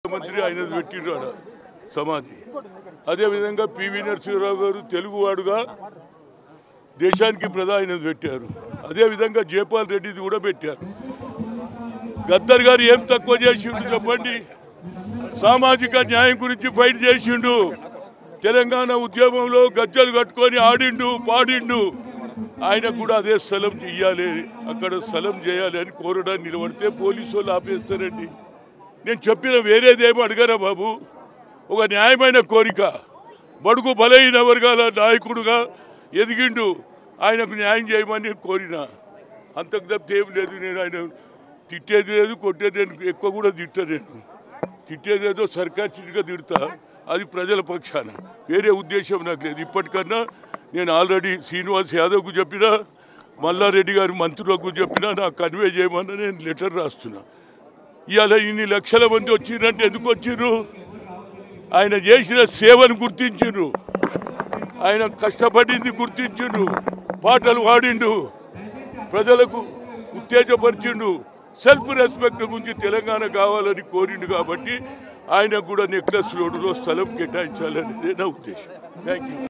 ముఖ్యమంత్రి ఆయన పెట్టిండ్రు ఆడ సమాధి అదేవిధంగా పివి నరసింహరావు గారు తెలుగువాడుగా దేశానికి ప్రధాని పెట్టారు అదేవిధంగా జయపాల్ రెడ్డిది కూడా పెట్టారు గద్దర్ గారు ఏం తక్కువ చేసిండు చెప్పండి సామాజిక న్యాయం గురించి ఫైట్ చేసిండు తెలంగాణ ఉద్యమంలో గజ్జలు కట్టుకొని ఆడిండు పాడిండు ఆయనకు కూడా అదే స్థలం చెయ్యాలి అక్కడ స్థలం చేయాలి అని కోరడానికి నిలబడితే పోలీసు వాళ్ళు ఆపేస్తారండి నేను చెప్పిన వేరేదేమో అడగరా బాబు ఒక న్యాయమైన కోరిక బడుగు బలైన వర్గాల నాయకుడుగా ఎదిగిండు ఆయనకు న్యాయం చేయమని కోరిన అంతకు తప్పితే ఏం లేదు నేను ఆయన తిట్టేది లేదు కొట్టేది లేదు ఎక్కువ కూడా తిట్టా నేను తిట్టేది ఏదో సర్కాస్టిక్గా తిడతా అది ప్రజల పక్షాన వేరే ఉద్దేశం నాకు లేదు ఇప్పటికన్నా నేను ఆల్రెడీ శ్రీనివాస్ యాదవ్కు చెప్పినా మల్లారెడ్డి గారి మంత్రులకు చెప్పినా నాకు కన్వే చేయమని నేను లెటర్ రాస్తున్నా ఇవాళ ఇన్ని లక్షల మంది వచ్చిర్రంటే ఎందుకు వచ్చిర్రు ఆయన చేసిన సేవను గుర్తించిండ్రు ఆయన కష్టపడింది గుర్తించిండు పాటలు పాడిండు ప్రజలకు ఉత్తేజపరిచిండు సెల్ఫ్ రెస్పెక్ట్ గురించి తెలంగాణ కావాలని కోరిండు కాబట్టి ఆయనకు కూడా నెక్లెస్ రోడ్డులో స్థలం కేటాయించాలనేదే నా ఉద్దేశం థ్యాంక్ యూ